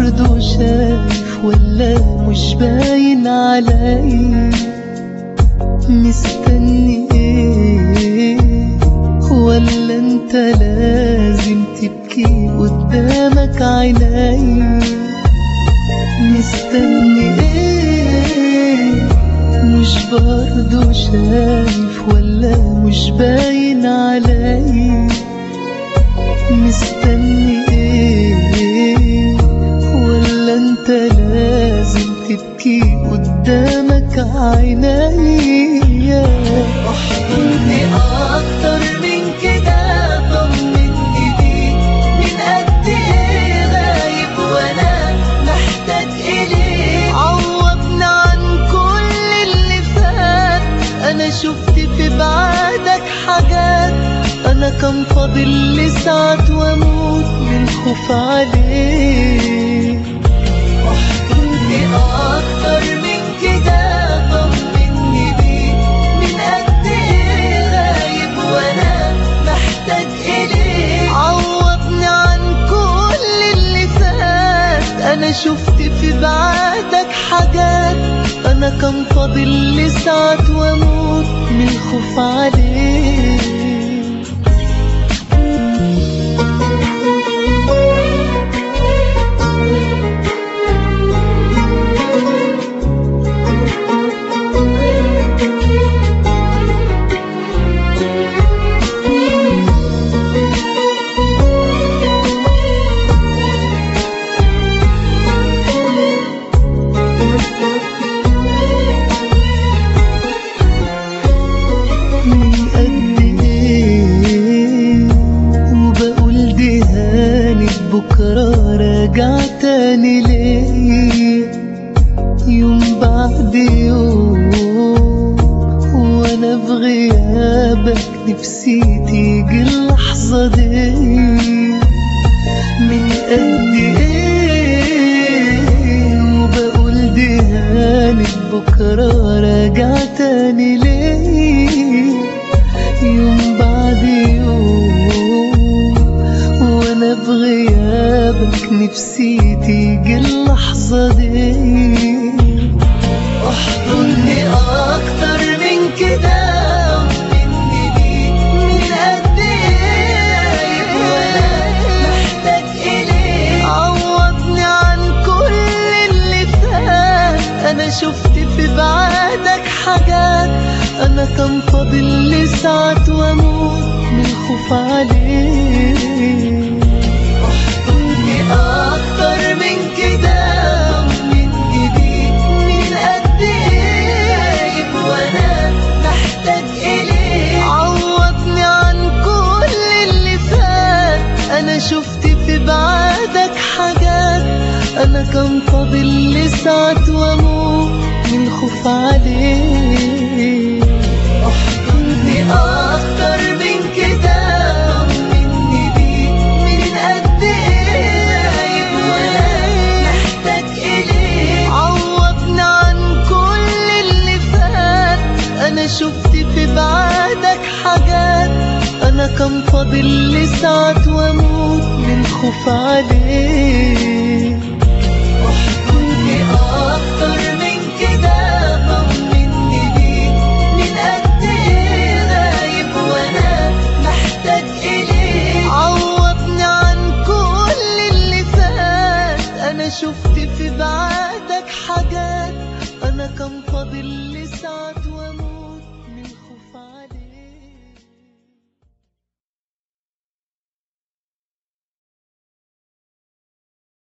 برضو شايف ولا مش باين علي مستني ايه ولا انت لازم تبكي قدامك عيني مستني ايه مش برضو شايف ولا مش باين علي مستني ايه ولا انت لازم تبكي قدامك عيني احضني اكتر من كده طمني بيك من قد ايه غايب وانا محتاج اليك عوضنا عن كل اللي فات انا شفت في بعدك حاجات انا كان فاضل لي ساعات واموت من خوف عليك احضني اكتر من كده طمني بيك من قد ايه غايب وانا محتاج اليك عوضني عن كل اللي فات انا شفت في بعدك حاجات انا كان فاضل لي ساعات واموت من الخوف عليك من قد ايه وبقول دي هانت بكرة راجع تاني ليه يوم بعد يوم وانا في غيابك نفسي تيجي اللحظة دي من قد ايه وبقول دي هانت بكرة راجع تاني ليه يوم بعد يوم وانا في غيابك نفسي تيجي اللحظة دي احضني اكتر من كده مني بيك من قد ايه وانا محتاج اليك عوضني عن كل اللي فات انا شفت في بعدك حاجات انا كان فاضل لي ساعات واموت من الخوف عليك احضني اكتر من كده مني بيك من قد ايه وانا محتاج اليك عوضني عن كل اللي فات انا شفت في بعدك حاجات انا كان فاضل لي ساعات واموت من الخوف عليك احضني اكتر من كده مني بيك من قد ايه غايب وانا محتاج اليك عوضني عن كل اللي فات انا شفت في بعدك حاجات انا كان فاضل لي ساعات واموت من خوف عليك احضني اكتر من كده طمني بيك من قد ايه غايب وانا محتاج اليك عوضني عن كل اللي فات انا شفت في بعدك حاجات انا كان فاضل لي ساعات واموت